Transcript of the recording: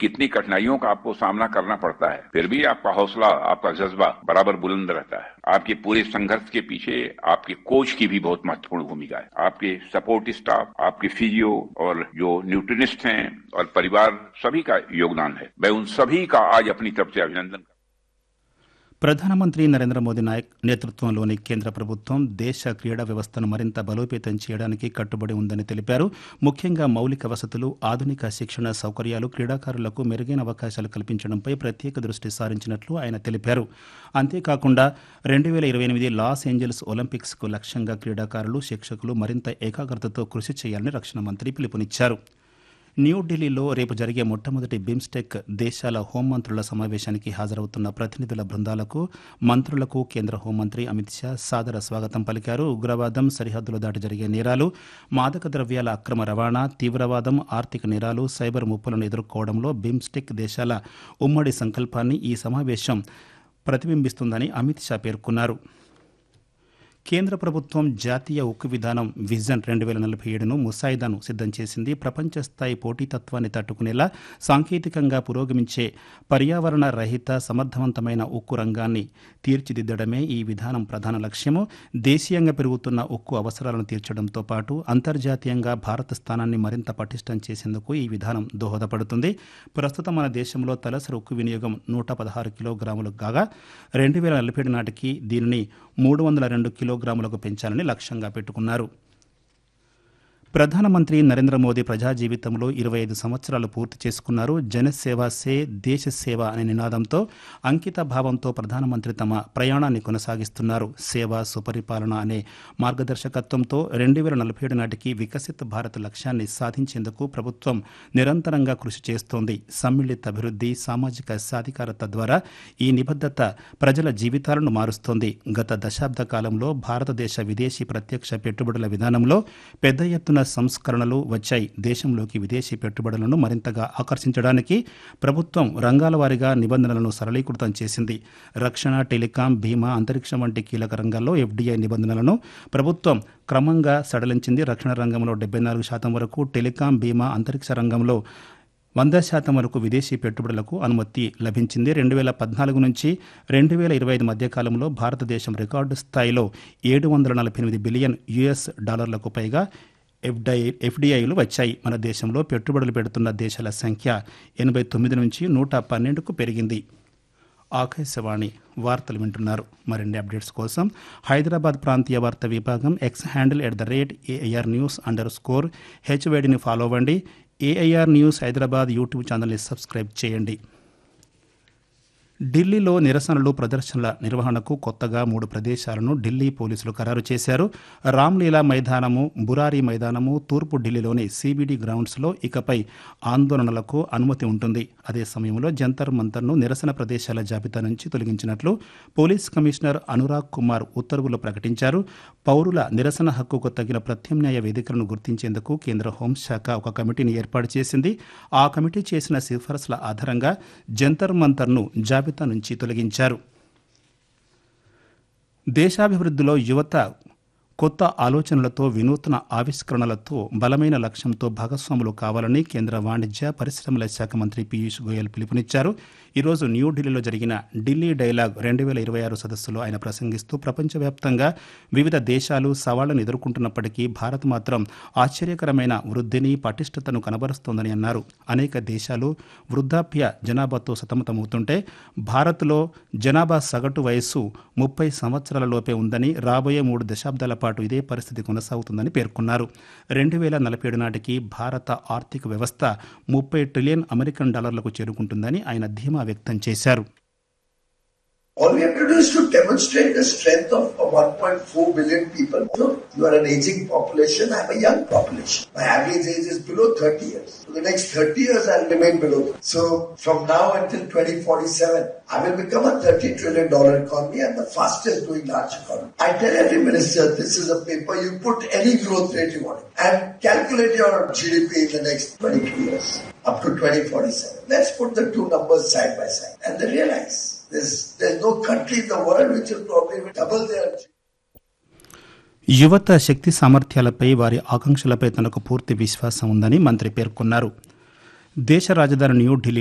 कितनी कठिनाइयों का आपको सामना करना पड़ता है फिर भी आपका हौसला आपका जज्बा बराबर बुलंद रहता है आपके पूरे संघर्ष के पीछे आपके कोच की भी बहुत महत्वपूर्ण भूमिका है आपके सपोर्ट स्टाफ आपके फिजियो और जो न्यूट्रिनिस्ट हैं और परिवार सभी का योगदान है मैं उन सभी का आज अपनी तरफ से अभिनंदन ప్రధానమంత్రి నరేంద్ర మోదీ నాయక్ నేతృత్వంలోని కేంద్ర ప్రభుత్వం దేశ క్రీడా వ్యవస్థను మరింత బలోపేతం చేయడానికి కట్టుబడి ఉందని తెలిపారు ముఖ్యంగా మౌలిక వసతులు ఆధునిక శిక్షణ సౌకర్యాలు క్రీడాకారులకు మెరుగైన అవకాశాలు కల్పించడంపై ప్రత్యేక దృష్టి సారించినట్లు ఆయన తెలిపారు అంతేకాకుండా రెండు వేల ఇరవై ఎనిమిది లాస్ ఏంజల్స్ ఒలింపిక్స్కు లక్ష్యంగా క్రీడాకారులు శిక్షకులు మరింత ఏకాగ్రతతో కృషి చేయాలని రక్షణ మంత్రి పిలుపునిచ్చారు న్యూఢిల్లీలో రేపు జరిగే మొట్టమొదటి బిమ్స్టెక్ దేశాల హోంమంత్రుల సమావేశానికి హాజరవుతున్న ప్రతినిధుల బృందాలకు మంత్రులకు కేంద్ర హోంమంత్రి అమిత్ షా సాదర స్వాగతం పలికారు ఉగ్రవాదం సరిహద్దులు దాటి జరిగే నేరాలు మాదక ద్రవ్యాల అక్రమ రవాణా తీవ్రవాదం ఆర్థిక నేరాలు సైబర్ ముప్పులను ఎదుర్కోవడంలో బిమ్స్టెక్ దేశాల ఉమ్మడి సంకల్పాన్ని ఈ సమావేశం ప్రతిబింబిస్తుందని అమిత్ షా పేర్కొన్నారు కేంద్ర ప్రభుత్వం జాతీయ ఉక్కు విధానం విజన్ రెండు వేల నలభై ఏడును ముసాయిదాను సిద్ధం చేసింది ప్రపంచ స్థాయి పోటీతత్వాన్ని తట్టుకునేలా సాంకేతికంగా పురోగమించే పర్యావరణ రహిత సమర్థవంతమైన ఉక్కు రంగాన్ని తీర్చిదిద్దడమే ఈ విధానం ప్రధాన లక్ష్యము దేశీయంగా పెరుగుతున్న ఉక్కు అవసరాలను తీర్చడంతో పాటు అంతర్జాతీయంగా భారత స్థానాన్ని మరింత పటిష్టం చేసేందుకు ఈ విధానం దోహదపడుతుంది ప్రస్తుతం మన దేశంలో తలసరి ఉక్కు వినియోగం నూట పదహారు కిలోగ్రాములు కాగా రెండు వేల నలభై ఏడు నాటికి దీనిని మూడు వందల రెండు కిలోగ్రాములకు పెంచాలని లక్ష్యంగా పెట్టుకున్నారు ప్రధానమంత్రి నరేంద్ర మోదీ ప్రజా జీవితంలో ఇరవై ఐదు సంవత్సరాలు పూర్తి చేసుకున్నారు జనసేవ సే దేశ సేవ అనే నినాదంతో అంకిత భావంతో ప్రధానమంత్రి తమ ప్రయాణాన్ని కొనసాగిస్తున్నారు సేవ సుపరిపాలన అనే మార్గదర్శకత్వంతో రెండు వేల నలభై ఏడు నాటికి వికసిత్ భారత్ లక్ష్యాన్ని సాధించేందుకు ప్రభుత్వం నిరంతరంగా కృషి చేస్తోంది సమ్మిళిత అభివృద్ధి సామాజిక సాధికారత ద్వారా ఈ నిబద్ధత ప్రజల జీవితాలను మారుస్తోంది గత దశాబ్ద కాలంలో భారతదేశ విదేశీ ప్రత్యక్ష పెట్టుబడుల విధానంలో పెద్ద ఎత్తున సంస్కరణలు వచ్చాయి దేశంలోకి విదేశీ పెట్టుబడులను మరింతగా ఆకర్షించడానికి ప్రభుత్వం రంగాల వారీగా నిబంధనలను సరళీకృతం చేసింది రక్షణ టెలికాం బీమా అంతరిక్షం వంటి కీలక రంగాల్లో ఎఫ్డీఐ నిబంధనలను ప్రభుత్వం క్రమంగా సడలించింది రక్షణ రంగంలో డెబ్బై నాలుగు శాతం వరకు టెలికాం బీమా అంతరిక్ష రంగంలో వంద శాతం వరకు విదేశీ పెట్టుబడులకు అనుమతి లభించింది రెండు వేల పద్నాలుగు నుంచి రెండు వేల ఇరవై ఐదు మధ్యకాలంలో భారతదేశం రికార్డు స్థాయిలో ఏడు వందల నలభై ఎనిమిది బిలియన్ యుఎస్ డాలర్లకు పైగా ఎఫ్డై ఎఫ్డిఐలు వచ్చాయి మన దేశంలో పెట్టుబడులు పెడుతున్న దేశాల సంఖ్య ఎనభై తొమ్మిది నుంచి నూట పన్నెండుకు పెరిగింది ఆకాశవాణి వార్తలు వింటున్నారు మరిన్ని అప్డేట్స్ కోసం హైదరాబాద్ ప్రాంతీయ వార్తా విభాగం X handle at the rate AIR news underscore హెచ్వేడిని ఫాలో అవ్వండి ఏఐఆర్ న్యూస్ హైదరాబాద్ యూట్యూబ్ ఛానల్ని సబ్స్క్రైబ్ చేయండి ఢిల్లీలో నిరసనలు ప్రదర్శనల నిర్వహణకు కొత్తగా మూడు ప్రదేశాలను ఢిల్లీ పోలీసులు ఖరారు చేశారు రామ్లీలా మైదానము బురారి మైదానము తూర్పు ఢిల్లీలోని సిబిడి గ్రౌండ్స్లో ఇకపై ఆందోళనలకు అనుమతి ఉంటుంది అదే సమయంలో జంతర్ మంతర్ను నిరసన ప్రదేశాల జాబితా నుంచి తొలగించినట్లు పోలీస్ కమిషనర్ అనురాగ్ కుమార్ ఉత్తర్వులు ప్రకటించారు పౌరుల నిరసన హక్కుకు తగిన ప్రత్యామ్నాయ వేదికలను గుర్తించేందుకు కేంద్ర హోంశాఖ ఒక కమిటీని ఏర్పాటు చేసింది ఆ కమిటీ చేసిన సిఫార్సుల ఆధారంగా జంతర్ మంతర్ను జాబితా నుంచి తొలగించారు దేశాభివృద్ధిలో యువత కొత్త ఆలోచనలతో వినూత్న ఆవిష్కరణలతో బలమైన లక్ష్యంతో భాగస్వాములు కావాలని కేంద్ర వాణిజ్య పరిశ్రమల శాఖ మంత్రి పీయూష్ గోయల్ పిలుపునిచ్చారు ఈరోజు న్యూఢిల్లీలో జరిగిన ఢిల్లీ డైలాగ్ రెండు వేల ఇరవై ఆరు సదస్సులో ఆయన ప్రసంగిస్తూ ప్రపంచవ్యాప్తంగా వివిధ దేశాలు సవాళ్లను ఎదుర్కొంటున్నప్పటికీ భారత్ మాత్రం ఆశ్చర్యకరమైన వృద్ధిని పటిష్టతను కనబరుస్తోందని అన్నారు అనేక దేశాలు వృద్ధాప్య జనాభాతో సతమతమవుతుంటే భారత్లో జనాభా సగటు వయస్సు ముప్పై సంవత్సరాల లోపే ఉందని రాబోయే మూడు దశాబ్దాల పాటు ఇదే పరిస్థితి కొనసాగుతుందని పేర్కొన్నారు రెండు వేల నలభై ఏడు నాటికి భారత ఆర్థిక వ్యవస్థ ముప్పై ట్రిలియన్ అమెరికన్ డాలర్లకు చేరుకుంటుందని ఆయన ధీమా వ్యక్తం చేశారు All we have to do is to demonstrate the strength of, of 1.4 billion people. So you are an aging population, I'm a young population. My average age is below 30 years. For the next 30 years, I'll remain below. So from now until 2047, I will become a 30 trillion dollar economy and the fastest growing large economy. I tell every minister, this is a paper, you put any growth rate you want and calculate your GDP in the next 22 years up to 2047. Let's put the two numbers side by side and then realize there's, there's no country in the world which will probably double their యువత శక్తి సామర్థ్యాలపై వారి ఆకాంక్షలపై తనకు పూర్తి విశ్వాసం ఉందని మంత్రి పేర్కొన్నారు దేశ రాజధాని న్యూఢిల్లీ